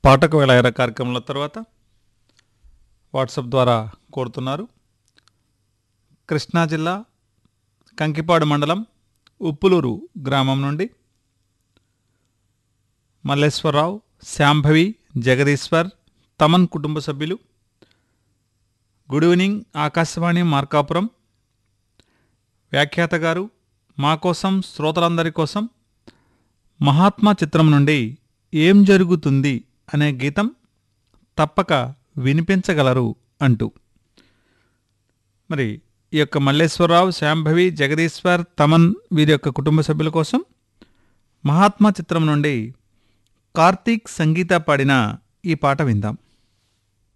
పాటకు వేళ కార్యక్రమంలో తర్వాత వాట్సాప్ ద్వారా కోరుతున్నారు కృష్ణా జిల్లా కంకిపాడు మండలం ఉప్పులూరు గ్రామం నుండి మల్లేశ్వరరావు శాంభవి జగదీశ్వర్ తమన్ కుటుంబ సభ్యులు గుడ్ ఈవినింగ్ ఆకాశవాణి మార్కాపురం వ్యాఖ్యాత గారు మా కోసం శ్రోతలందరి కోసం మహాత్మా చిత్రం నుండి ఏం జరుగుతుంది అనే గీతం తప్పక వినిపించగలరు అంటూ మరి ఈ యొక్క మల్లేశ్వరరావు శాంభవి జగదీశ్వర్ తమన్ వీరి యొక్క కుటుంబ సభ్యుల కోసం మహాత్మా చిత్రం నుండి కార్తీక్ సంగీత పాడిన ఈ పాట విందాం